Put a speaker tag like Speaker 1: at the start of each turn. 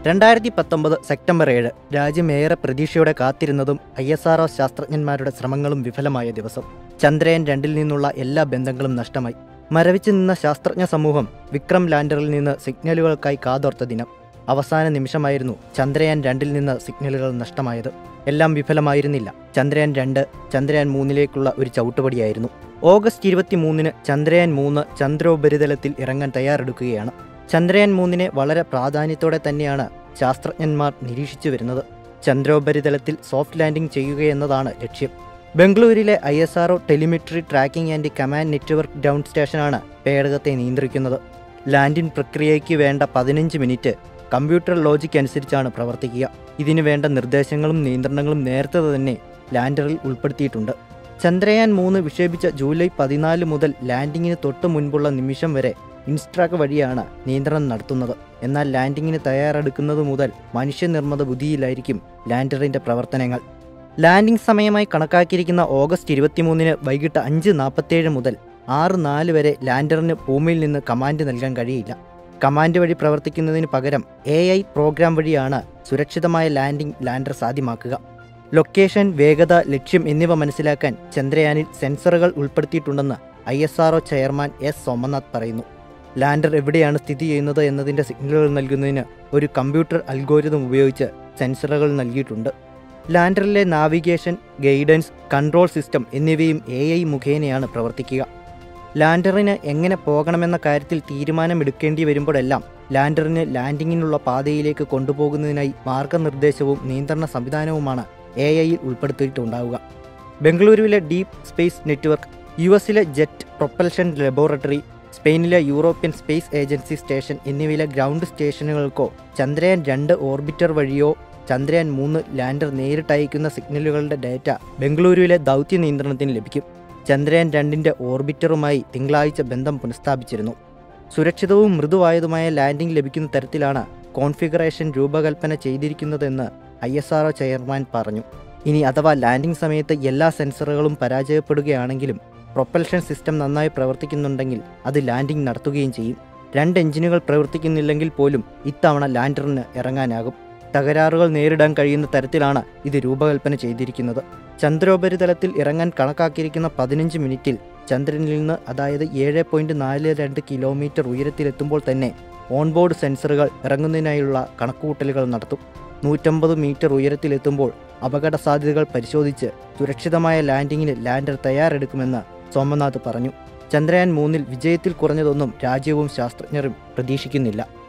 Speaker 1: രണ്ടായിരത്തി പത്തൊമ്പത് സെപ്റ്റംബർ ഏഴ് രാജ്യം ഏറെ പ്രതീക്ഷയോടെ കാത്തിരുന്നതും ഐ എസ് ആർ ശാസ്ത്രജ്ഞന്മാരുടെ ശ്രമങ്ങളും വിഫലമായ ദിവസം ചന്ദ്രയാൻ രണ്ടിൽ നിന്നുള്ള എല്ലാ ബന്ധങ്ങളും നഷ്ടമായി മരവിച്ചു നിന്ന ശാസ്ത്രജ്ഞ സമൂഹം വിക്രം ലാൻഡറിൽ നിന്ന് സിഗ്നലുകൾക്കായി കാതോർത്ത ദിനം അവസാന നിമിഷമായിരുന്നു ചന്ദ്രയാൻ രണ്ടിൽ നിന്ന് സിഗ്നലുകൾ നഷ്ടമായത് എല്ലാം വിഫലമായിരുന്നില്ല ചന്ദ്രയാൻ രണ്ട് ചന്ദ്രയാൻ മൂന്നിലേക്കുള്ള ഒരു ചവിട്ടുപടിയായിരുന്നു ഓഗസ്റ്റ് ഇരുപത്തി മൂന്നിന് ചന്ദ്രയാൻ മൂന്ന് ചന്ദ്രോപരിതലത്തിൽ ഇറങ്ങാൻ തയ്യാറെടുക്കുകയാണ് ചന്ദ്രയാൻ മൂന്നിനെ വളരെ പ്രാധാന്യത്തോടെ തന്നെയാണ് ശാസ്ത്രജ്ഞന്മാർ നിരീക്ഷിച്ചു വരുന്നത് ചന്ദ്രോപരിതലത്തിൽ സോഫ്റ്റ് ലാൻഡിംഗ് ചെയ്യുകയെന്നതാണ് ലക്ഷ്യം ബംഗളൂരിലെ I S R O telemetry tracking and command network down സ്റ്റേഷനാണ് പേടകത്തെ നിയന്ത്രിക്കുന്നത് ലാൻഡിംഗ് പ്രക്രിയയ്ക്ക് വേണ്ട പതിനഞ്ച് മിനിറ്റ് കമ്പ്യൂട്ടർ ലോജിക് അനുസരിച്ചാണ് പ്രവർത്തിക്കുക ഇതിനു വേണ്ട നിർദ്ദേശങ്ങളും നിയന്ത്രണങ്ങളും നേരത്തെ തന്നെ ലാൻഡറിൽ ഉൾപ്പെടുത്തിയിട്ടുണ്ട് ചന്ദ്രയാൻ മൂന്ന് വിക്ഷേപിച്ച ജൂലൈ പതിനാല് മുതൽ ലാൻഡിങ്ങിന് തൊട്ടു മുൻപുള്ള നിമിഷം വരെ ഇൻസ്ട്രാക്ക് വഴിയാണ് നിയന്ത്രണം നടത്തുന്നത് എന്നാൽ ലാൻഡിങ്ങിന് തയ്യാറെടുക്കുന്നത് മുതൽ മനുഷ്യനിർമ്മിത ബുദ്ധിയിലായിരിക്കും ലാൻഡറിന്റെ പ്രവർത്തനങ്ങൾ ലാൻഡിംഗ് സമയമായി കണക്കാക്കിയിരിക്കുന്ന ഓഗസ്റ്റ് ഇരുപത്തിമൂന്നിന് വൈകിട്ട് അഞ്ച് നാൽപ്പത്തേഴ് മുതൽ ആറ് നാല് വരെ ലാൻഡറിന് ഭൂമിയിൽ നിന്ന് കമാൻഡ് നൽകാൻ കഴിയില്ല കമാൻഡ് വഴി പ്രവർത്തിക്കുന്നതിന് പകരം എ ഐ പ്രോഗ്രാം വഴിയാണ് സുരക്ഷിതമായ ലാൻഡിംഗ് ലാൻഡർ സാധ്യമാക്കുക ലൊക്കേഷൻ വേഗത ലക്ഷ്യം എന്നിവ മനസ്സിലാക്കാൻ ചന്ദ്രയാനിൽ സെൻസറുകൾ ഉൾപ്പെടുത്തിയിട്ടുണ്ടെന്ന് I S R O chairman S Somanath പറയുന്നു ലാൻഡർ എവിടെയാണ് സ്ഥിതി ചെയ്യുന്നത് എന്നതിൻ്റെ സിഗ്നലുകൾ നൽകുന്നതിന് ഒരു കമ്പ്യൂട്ടർ അൽഗോരിതം ഉപയോഗിച്ച് സെൻസറുകൾ നൽകിയിട്ടുണ്ട് ലാൻഡറിലെ നാവിഗേഷൻ ഗൈഡൻസ് കൺട്രോൾ സിസ്റ്റം എന്നിവയും എ ഐ മുഖേനയാണ് പ്രവർത്തിക്കുക ലാൻഡറിന് എങ്ങനെ പോകണമെന്ന കാര്യത്തിൽ തീരുമാനമെടുക്കേണ്ടി വരുമ്പോഴെല്ലാം ലാൻഡറിന് ലാൻഡിങ്ങിനുള്ള പാതയിലേക്ക് കൊണ്ടുപോകുന്നതിനായി മാർഗനിർദ്ദേശവും നിയന്ത്രണ സംവിധാനവുമാണ് എ ഐയിൽ ഉൾപ്പെടുത്തിയിട്ടുണ്ടാവുക ബംഗളൂരുവിലെ ഡീപ് സ്പേസ് നെറ്റ്വർക്ക് യു എസിലെ ജെറ്റ് പ്രൊപ്പൽഷൻ ലബോറട്ടറി സ്പെയിനിലെ യൂറോപ്യൻ സ്പേസ് ഏജൻസി സ്റ്റേഷൻ എന്നിവയിലെ ഗ്രൗണ്ട് സ്റ്റേഷനുകൾക്കോ ചന്ദ്രയാൻ രണ്ട് ഓർബിറ്റർ വഴിയോ ചന്ദ്രയാൻ മൂന്ന് ലാൻഡർ നേരിട്ടയക്കുന്ന സിഗ്നലുകളുടെ ഡാറ്റ ബംഗളൂരുവിലെ ദൗത്യ നിയന്ത്രണത്തിന് ലഭിക്കും ചന്ദ്രയാൻ രണ്ടിൻ്റെ ഓർബിറ്ററുമായി തിങ്കളാഴ്ച ബന്ധം പുനഃസ്ഥാപിച്ചിരുന്നു സുരക്ഷിതവും മൃദുവായതുമായ ലാൻഡിംഗ് ലഭിക്കുന്ന തരത്തിലാണ് കോൺഫിഗറേഷൻ രൂപകൽപ്പന ചെയ്തിരിക്കുന്നതെന്ന് ഐ എസ് ആർഒ ചെയർമാൻ പറഞ്ഞു ഇനി അഥവാ ലാൻഡിംഗ് സമയത്ത് എല്ലാ സെൻസറുകളും പരാജയപ്പെടുകയാണെങ്കിലും പ്രൊപ്പൽഷൻ സിസ്റ്റം നന്നായി പ്രവർത്തിക്കുന്നുണ്ടെങ്കിൽ അത് ലാൻഡിംഗ് നടത്തുകയും ചെയ്യും രണ്ട് എഞ്ചിനുകൾ പ്രവർത്തിക്കുന്നില്ലെങ്കിൽ പോലും ഇത്തവണ ലാൻഡറിന് ഇറങ്ങാനാകും തകരാറുകൾ നേരിടാൻ കഴിയുന്ന തരത്തിലാണ് ഇത് രൂപകൽപ്പന ചെയ്തിരിക്കുന്നത് ചന്ദ്രോപരിതലത്തിൽ ഇറങ്ങാൻ കണക്കാക്കിയിരിക്കുന്ന പതിനഞ്ച് മിനിറ്റിൽ ചന്ദ്രനിൽ നിന്ന് അതായത് ഏഴ് പോയിന്റ് നാല് രണ്ട് കിലോമീറ്റർ ഉയരത്തിലെത്തുമ്പോൾ തന്നെ ഓൺബോർഡ് സെൻസറുകൾ ഇറങ്ങുന്നതിനായുള്ള കണക്കുകൂട്ടലുകൾ നടത്തും നൂറ്റമ്പത് മീറ്റർ ഉയരത്തിലെത്തുമ്പോൾ അപകട സാധ്യതകൾ പരിശോധിച്ച് സുരക്ഷിതമായ ലാൻഡിങ്ങിന് ലാൻഡർ തയ്യാറെടുക്കുമെന്ന് സോമനാഥ് പറഞ്ഞു ചന്ദ്രയാൻ മൂന്നിൽ വിജയത്തിൽ കുറഞ്ഞതൊന്നും രാജ്യവും ശാസ്ത്രജ്ഞരും പ്രതീക്ഷിക്കുന്നില്ല